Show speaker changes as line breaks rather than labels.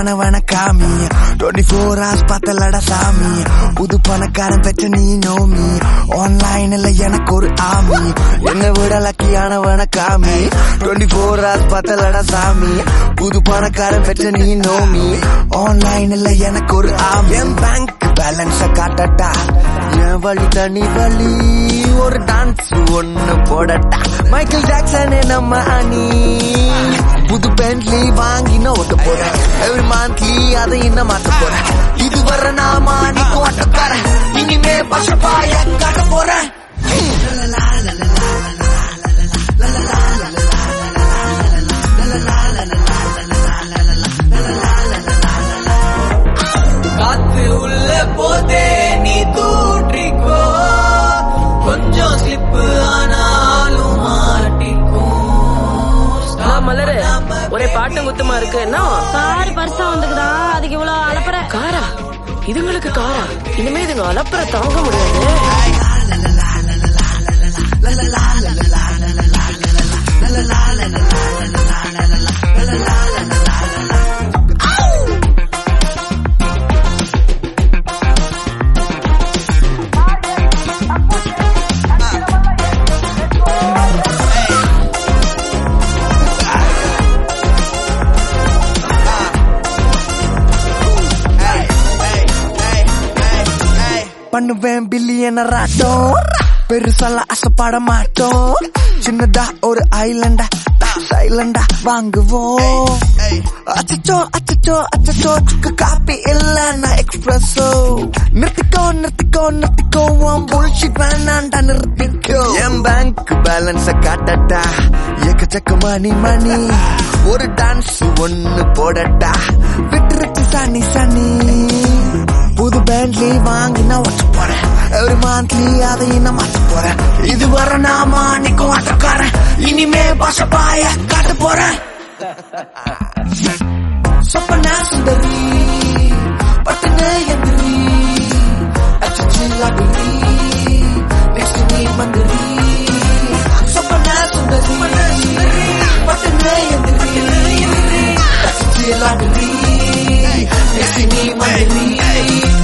ஆனவன காமி twenty four hours பத்தலட சாமி புது பணக்காரன் பெற்ற நீ நோமி ஆன்லைன்ல எனக்கு ஒரு ஆமி என்ன விட லக்கியானவன காமி டுவெண்ட்டி ஃபோர் ஹவர்ஸ் பத்தலட சாமி புது பணக்காரன் பெற்ற நீ நோமி ஆன்லைன்ல எனக்கு ஒரு ஆமி என் பேங்க் பேலன்ஸ காட்டட்டா என் வழி தனி வழி ஒரு டான்ஸ் ஒண்ணு போடட்டா மைக்கேல் ஜாக்சன் நம்ம அணி புது பென்ட்லி வாங்கி நான் ஓட்ட போறேன் எவ்ரி மந்த்லி அதை இன்னும் மாத்த போறேன் இது வர நாம அன்னைக்கு ஓட்டக்காரன் இனிமே பசப்பாய காட்ட போறேன்
காத்து உள்ள போதே நீ தூற்றிக்கோ கொஞ்சம் ஸ்லிப்பு ஆனாலும் மாட்டிக்கும்
ஆ, மலரு ஒரே பாட்டும் குத்துமா இருக்கு என்ன
கார் பர்சா வந்துக்குதா அதுக்கு இவ்வளவு அலப்பற
காரா இதுங்களுக்கு காரா இனிமே இதுங்க அலப்பற தாங்க முடியாது
பண்ணுவேன் பில்லியனர் ஆட்டம் பெருசால ஆசைப்பட மாட்டோம் சின்னதா ஒரு ஐலண்டா சைலண்டா வாங்குவோம் அச்சச்சோ அச்சச்சோ அச்சச்சோ சுக்கு காப்பி இல்ல நான் எக்ஸ்பிரஸோ நிறுத்திக்கோ நிறுத்திக்கோ நிறுத்திக்கோ உன் புல்ஷிட் வேணாண்டா நிறுத்திக்கோ என் பேங்க் பேலன்ஸ காட்டட்டா எக்கச்சக்க மணி மணி ஒரு டான்ஸ் ஒண்ணு போடட்டா விட்டுருச்சு சனி சனி புது பேண்ட்லி வாங்கி நான் ஒட்ட போறேன் எவ்ரி மந்த்லி அதையும் நான் மாத்த போறேன் இது வர நாம அன்னைக்கும் ஆட்டக்காரன் இனிமே பாஷப்பாய காட்ட போறேன் சொப்பனா சுந்தரி பட்டுனே எந்திரி அச்சச்சி லாகிரி நெக்ஸ்ட் நீ மந்திரி சொப்பனா சுந்தரி பட்டுனே எந்திரி அச்சச்சி லாகிரி நெக்ஸ்ட் நீ மந்திரி